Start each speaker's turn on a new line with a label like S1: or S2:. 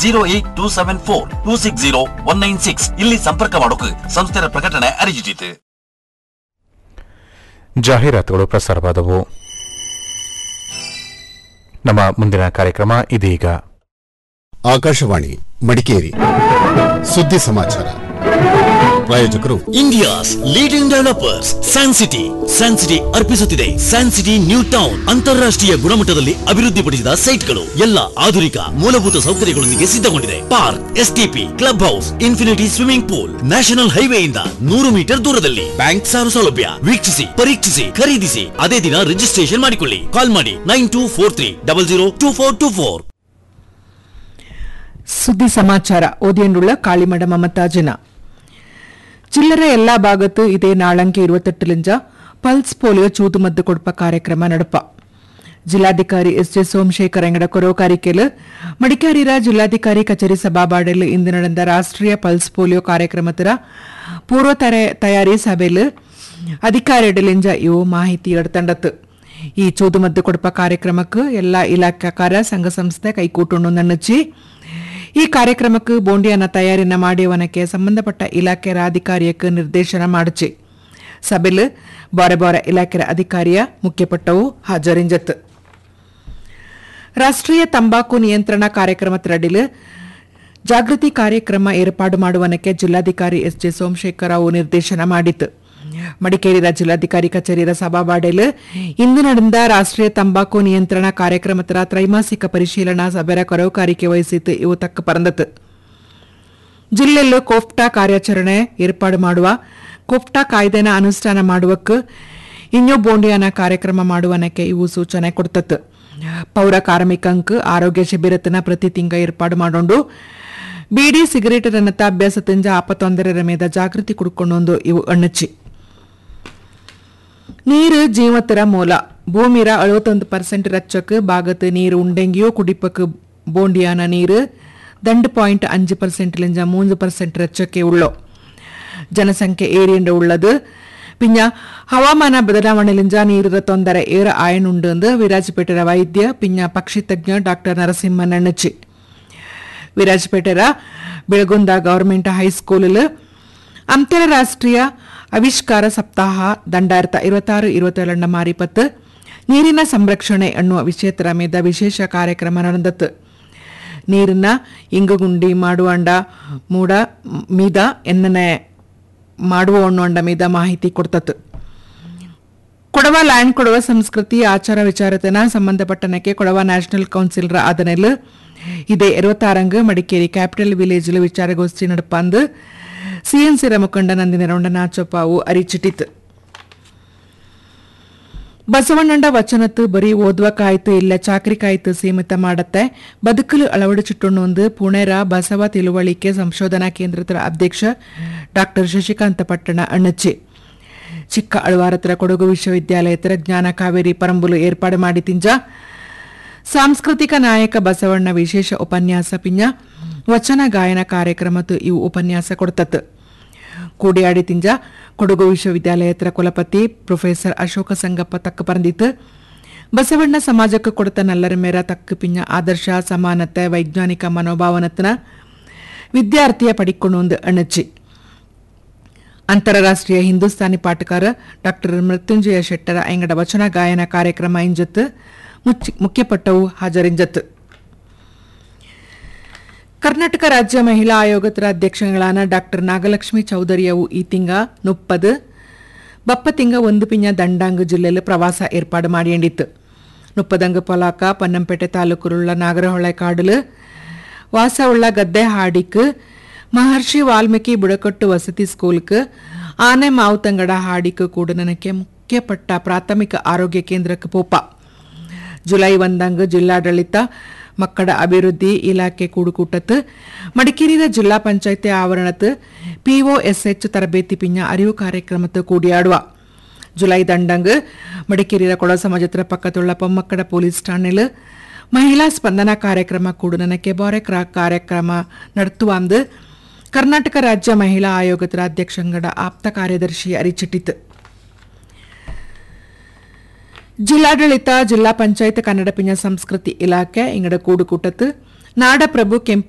S1: zero eight two seven four two six zero one nine six ಇಲ್ಲಿ ಸಂಪರ್ಕ ಮಾಡೋಕೆ ಸಂಸ್ಥೆಯ ಪ್ರಕಟಣೆ ಅರಿಜಿಟಿತು
S2: ಜಾಹೀರಾತುಗಳು ಪ್ರಸಾರವಾದವು ನಮ್ಮ ಮುಂದಿನ ಕಾರ್ಯಕ್ರಮ ಇದೀಗ
S3: ಆಕಾಶವಾಣಿ ಮಡಿಕೇರಿ ಸುದ್ದಿ ಸಮಾಚಾರ ಪ್ರಾಯೋಜಕರು
S4: India's leading developers San City San City ಅರ್ಪಿಸುತ್ತಿದೆ ಸ್ಯಾನ್ ಸಿಟಿ ನ್ಯೂ ಟೌನ್ ಅಂತಾರಾಷ್ಟ್ರೀಯ ಗುಣಮಟ್ಟದಲ್ಲಿ ಅಭಿವೃದ್ಧಿಪಡಿಸಿದ ಸೈಟ್ಗಳು ಎಲ್ಲ ಆಧುನಿಕ ಮೂಲಭೂತ ಸೌಕರ್ಯಗಳೊಂದಿಗೆ ಸಿದ್ಧಗೊಂಡಿದೆ park STP club house infinity swimming pool national ಹೈವೇಯಿಂದ ನೂರು ಮೀಟರ್ ದೂರದಲ್ಲಿ ಬ್ಯಾಂಕ್ ಸಾಲ ಸೌಲಭ್ಯ ವೀಕ್ಷಿಸಿ ಪರೀಕ್ಷಿಸಿ ಖರೀದಿಸಿ ಅದೇ ದಿನ ರಿಜಿಸ್ಟ್ರೇಷನ್ ಮಾಡಿಕೊಳ್ಳಿ ಕಾಲ್ ಮಾಡಿ nine two four three double zero two four two four
S5: ಸುದ್ದಿ ಸಮಾಚಾರ ಓದಿಯಂಡುಳ್ಳ ಕಾಳಿಮಡ ಮಮತಾಜನ ಚಿಲ್ಲರೆ ಎಲ್ಲಾ ಭಾಗತ್ತು ಇದೇ ನಾಳಂಕೆ ഇരുപത്തെട്ടിലിഞ്ച പൾസ് പോളിയോ ചൂതുമದ್ದು കൊടുപ്പ ಕಾರ್ಯಕ್ರಮ ನಡಪ ಜಿಲ್ಲಾಧಿಕಾರಿ ಎಸ್ ಜೆ ಸೋಮಶೇಖರ್ ಎಂಗಡ ಕೊರೋಕಾರಿಕೆಲು ಮಡಿಕೇರಿರ ಜಿಲ್ಲಾಧಿಕಾರಿ ಕಚೇರಿ ಸಭಾಬಾಡೆಲು ಇಂದು ನಡೆದ ರಾಷ್ಟ್ರೀಯ ಪಲ್ಸ್ ಪೋಲಿಯೋ ಕಾರ್ಯಕ್ರಮದ ಪೂರ್ವ ತರೆ- ತಯಾರಿ ಸಭೆಲು ಅಧಿಕಾರಿಗಳಿಂದ ಇವು ಮಾಹಿತಿ ಎಡ್ತಂಡತ್ತು ಈ ಚೂದುಮದ್ದು ಕೊಡಪ ಕಾರ್ಯಕ್ರಮಕ್ಕೆ ಎಲ್ಲಾ ಇಲಾಖಾಕಾರ ಸಂಘ ಸಂಸ್ಥೆ ಕೈಕೂಟುಂಡು ನನ್ನಚ್ಚಿ ಈ ಕಾರ್ಯಕ್ರಮಕ್ಕೆ ಬೋಂಡಿಯನ್ನ ತಯಾರಿನ ಮಾಡಿಯವನಕ್ಕೆ ಸಂಬಂಧಪಟ್ಟ ಇಲಾಖೆಯ ಅಧಿಕಾರಿಯಕ್ಕೆ ನಿರ್ದೇಶನ ಮಾಡಿಚಿ ಸಭೆಲು ಬಾರೆ ಬಾರೆ ಇಲಾಖೆಯ ಅಧಿಕಾರಿಯ ಮುಖ್ಯಪಟ್ಟವು ಹಾಜರಿಂಜತ್ತು ರಾಷ್ಟ್ರೀಯ ತಂಬಾಕು ನಿಯಂತ್ರಣ ಕಾರ್ಯಕ್ರಮದಡಿಲು ಜಾಗೃತಿ ಕಾರ್ಯಕ್ರಮ ಏರ್ಪಾಡು ಮಾಡುವನಕ್ಕೆ ಜಿಲ್ಲಾಧಿಕಾರಿ ಎಸ್ ಜೆ ಸೋಮಶೇಖರ್ ಅವು ನಿರ್ದೇಶನ ಮಾಡಿತು ಮಡಿಕೇರಿಯ ಜಿಲ್ಲಾಧಿಕಾರಿ ಕಚೇರಿಯ ಸಭಾಬಾಡೆಲು ಇಂದು ನಡೆದ ರಾಷ್ಟ್ರೀಯ ತಂಬಾಕು ನಿಯಂತ್ರಣ ಕಾರ್ಯಕ್ರಮದ ತ್ರೈಮಾಸಿಕ ಪರಿಶೀಲನಾ ಸಭೆಯ ಕೊರವುಕಾರಿಕೆ ವಹಿಸಿತು ಇವು ತಕ್ಕ ಪರಂದತು ಜಿಲ್ಲೆಯಲ್ಲೂ ಕೋಫ್ಟಾ ಕಾರ್ಯಾಚರಣೆ ಏರ್ಪಾಡು ಮಾಡುವ ಕೋಫ್ಟಾ ಕಾಯ್ದೆನ ಅನುಷ್ಠಾನ ಮಾಡುವಕ್ಕೆ ಇನ್ನೂ ಬೋಂಡಿಯಾನ ಕಾರ್ಯಕ್ರಮ ಮಾಡುವನಕ್ಕೆ ಇವು ಸೂಚನೆ ಕೊಡ್ತತ್ತು ಪೌರ ಕಾರ್ಮಿಕಂಕ್ ಆರೋಗ್ಯ ಶಿಬಿರತನ ಪ್ರತಿ ತಿಂಗ ಏರ್ಪಾಡು ಮಾಡೋಂಡು ಬೀಡಿ ಸಿಗರೇಟ್ ರನ್ನತ ಅಭ್ಯಾಸದಿಂದ ಆಪತ್ತೊಂದರರ ಮೇದ ಜಾಗೃತಿ ಕುಡ್ಕೊಂಡೊಂದು ಇವು ಅಣ್ಣಚ್ಚಿ ನೀರು ಜೀವತರ ಮೂಲ ಭೂಮಿರ ಅಳುವತ್ತೊಂದು ಪರ್ಸೆಂಟ್ ರಚ್ಚಕ್ಕೆ ಭಾಗത്ത് ನೀರು ಉಂಡೆಂಗಿಯೋ ಕುಡಿಪಕ್ಕೆ ಬೋಂಡಿಯಾನ ನೀರು ದಂಡು ಪಾಯಿಂಟ್ അഞ്ച് പെർസെന്റിലിഞ്ച മൂന്ന് പെർസെന്റ് ರಚ್ಚಕ್ಕೆ ಉಳ್ಳೋ ಜನಸಂಖ್ಯೆ ಏರಿಯಂಡ ಉಳ್ಳದು ಪಿಂಜ ಹವಾಮಾನ ಬದಲಾವಣೆಲಿಂಜ ನೀರಿನ ತೊಂದರೆ ಏರ ಆಯನುಂಡು ಎಂದು ವಿರಾಜಪೇಟೆರ ವೈದ್ಯ ಪಿಂಜ ಪಕ್ಷಿ ತಜ್ಞ ಡಾಕ್ಟರ್ ನರಸಿಂಹನ್ ಅಣ್ಣಚ್ಚಿ ವಿರಾಜಪೇಟೆರ ಬೆಳಗುಂದ ಗವರ್ಮೆಂಟ್ ಹೈಸ್ಕೂಲ್ ಅಂತಾರಾಷ್ಟ್ರೀಯ ಆವಿಷ್ಕಾರ ಸಪ್ತಾಹ ದಂಡಾಯಿರತ ഇരുപത്താറ് ഇരുപത്തേഴെണ്ണ ಮಾರಿಪತ್ತು ನೀರಿನ ಸಂರಕ್ಷಣೆ ಅನ್ನುವ ವಿಷಯತರ ಮೇದ ವಿಶೇಷ ಕಾರ್ಯಕ್ರಮ ನಡೆದತ್ತು ನೀರನ್ನ ಇಂಗುಗುಂಡಿ ಮಾಡುವಂಡ ಮೂಡ ಮೀದ ಎನ್ನನೆ ಮಾಡುವ ಒಣ್ಣೊಂಡ ಮೀದ ಮಾಹಿತಿ ಕೊಡ್ತತ್ತು ಕೊಡವ ಲ್ಯಾಂಡ್ ಕೊಡವ ಸಂಸ್ಕೃತಿ ಆಚಾರ ವಿಚಾರತನ ಸಂಬಂಧಪಟ್ಟನಕ್ಕೆ ಕೊಡವ ನ್ಯಾಷನಲ್ ಕೌನ್ಸಿಲ್ ರ ಆದನೆಲ್ ಇದೇ ಇರುವತ್ತಾರಂಗ್ ಮಡಿಕೇರಿ ಕ್ಯಾಪಿಟಲ್ ವಿಲೇಜ್ ವಿಚಾರಗೋಷ್ಠಿ ನಡಪಂದು ಸಿಎನ್ಸಿರ ಮುಖಂಡ ನಂದಿನ ರೌಂಡ ನಾಚಪ್ಪಾವು ಅರಿಚಿಟಿತು ಬಸವಣ್ಣಂಡ ವಚನತ್ತು ಬರೀ ಓದುವ ಕಾಯ್ತು ಇಲ್ಲ ಚಾಕ್ರಿ ಕಾಯ್ತು ಸೀಮಿತ ಮಾಡತ್ತೆ ಬದುಕಲು ಅಳವಡಿಸಿಟ್ಟೊಂದು ಪುಣೆರ ಬಸವ ತಿಳುವಳಿಕೆ ಸಂಶೋಧನಾ ಕೇಂದ್ರದ ಅಧ್ಯಕ್ಷ ಡಾಕ್ಟರ್ ಶಶಿಕಾಂತ ಪಟ್ಟಣ ಅಣ್ಣಚ್ಚಿ ಚಿಕ್ಕ ಅಳವಾರತ್ರ ಕೊಡಗು ವಿಶ್ವವಿದ್ಯಾಲಯದ ಜ್ಞಾನ ಕಾವೇರಿ ಪರಂಬುಲು ಏರ್ಪಾಡು ಮಾಡಿ ತಿಂಜ ಸಾಂಸ್ಕೃತಿಕ ನಾಯಕ ಬಸವಣ್ಣ ವಿಶೇಷ ಉಪನ್ಯಾಸ ಪಿಂಜ ವಚನ ಗಾಯನ ಕಾರ್ಯಕ್ರಮತ್ತು ಇವು ಉಪನ್ಯಾಸ ಕೊಡ್ತತ್ತು ಕೂಡಿಯಾಡಿ ತಿಂಜ ಕೊಡಗು ವಿಶ್ವವಿದ್ಯಾಲಯದ ಕುಲಪತಿ ಪ್ರೊಫೆಸರ್ ಅಶೋಕ ಸಂಗಪ್ಪ ತಕ್ಕ ಪರಂದಿತ್ತು ಬಸವಣ್ಣ ಸಮಾಜಕ್ಕೆ ಕೊಡ್ತ ನಲ್ಲರ ಮೇರ ತಕ್ಕ ಪಿಂಜ ಆದರ್ಶ ಸಮಾನತೆ ವೈಜ್ಞಾನಿಕ ಮನೋಭಾವನತನ ವಿದ್ಯಾರ್ಥಿಯ ಪಡಿಕೊಂಡು ಅಣಚಿ ಅಂತಾರಾಷ್ಟ್ರೀಯ ಹಿಂದೂಸ್ತಾನಿ ಪಾಟಕಾರ ಡಾಕ್ಟರ್ ಮೃತ್ಯುಂಜಯ ಶೆಟ್ಟರ ಎಂಗಡ ವಚನ ಗಾಯನ ಕಾರ್ಯಕ್ರಮ ಇಂಜತ್ತು ಮುಚ್ಚಿ- ಮುಖ್ಯಪಟ್ಟವು ಹಾಜರಿಂಜತ್ತು ಕರ್ನಾಟಕ ರಾಜ್ಯ ಮಹಿಳಾ ಆಯೋಗದ ಅಧ್ಯಕ್ಷಗಳಾನ ಡಾಕ್ಟರ್ ನಾಗಲಕ್ಷ್ಮಿ ಚೌಧರಿಯವು ಈ ತಿಂಗ ನುಪ್ಪದು ಬಪ್ಪ ತಿಂಗ ಒಂದು ಪಿಂಜ ದಂಡಾಂಗ ಜಿಲ್ಲೆಯಲ್ಲಿ ಪ್ರವಾಸ ಏರ್ಪಾಡು ಮಾಡಿಯಂಡಿತ್ತು ನುಪ್ಪದಂಗ ಪೊಲಾಕ ಪನ್ನಂಪೇಟೆ ತಾಲೂಕುರುಳ್ಳ ನಾಗರಹೊಳೆ ಕಾಡಲು ವಾಸ ಉಳ್ಳ ಗದ್ದೆ ಹಾಡಿಕ್ ಮಹರ್ಷಿ ವಾಲ್ಮೀಕಿ ಬುಡಕಟ್ಟು ವಸತಿ ಸ್ಕೂಲ್ಕ್ ಆನೆ ಮಾವುತಂಗಡ ಹಾಡಿಕ್ ಕೂಡ ನನಗೆ ಮುಖ್ಯಪಟ್ಟ ಪ್ರಾಥಮಿಕ ಆರೋಗ್ಯ ಕೇಂದ್ರಕ್ಕೆ ಪೋಪ ಜುಲೈ ಒಂದಂಗ್ ಜಿಲ್ಲಾಡಳಿತ ಮಕ್ಕಳ ಅಭಿವೃದ್ಧಿ ಇಲಾಖೆ ಕೂಡುಕೂಟത്ത് ಮಡಿಕೇರಿಯ ಜಿಲ್ಲಾ ಪಂಚಾಯತಿ ಆವರಣത്ത് ಪಿಒಎಸ್ಎಚ್ ತರಬೇತಿ ಪಿಂಜ ಅರಿವು ಕಾರ್ಯಕ್ರಮത്ത് കൂടിയാടുക ജൂലൈ ദണ്ടങ്ക് മടിക്കേരിയ കൊള സമാജത്തിലെ പക്കത്തുള്ള പൊമ്മക്കട പോലീസ് ಠಾಣೆಲ್ ಮಹಿಳಾ ಸ್ಪಂದನ ಕಾರ್ಯಕ್ರಮ ಕೂಡ ನನಗೆ ಬಾರೆ ಕ್ರಾ- ಕಾರ್ಯಕ್ರಮ ನಡೆಸುವಂದು ಕರ್ನಾಟಕ ರಾಜ್ಯ ಮಹಿಳಾ ಆಯೋಗದ ಅಧ್ಯಕ್ಷಂಗಡ ಆಪ್ತ ಕಾರ್ಯದರ್ಶಿ ಅರಿಚಿಟ್ಟಿತು ಜಿಲ್ಲಾಡಳಿತ ಜಿಲ್ಲಾ ಪಂಚಾಯತ್ ಕನ್ನಡ ಪಿಂಜ ಸಂಸ್ಕೃತಿ ಇಲಾಖೆ ಇಂಗಡ ಕೂಡುಕೂಟತ್ತು ನಾಡಪ್ರಭು ಕೆಂಪು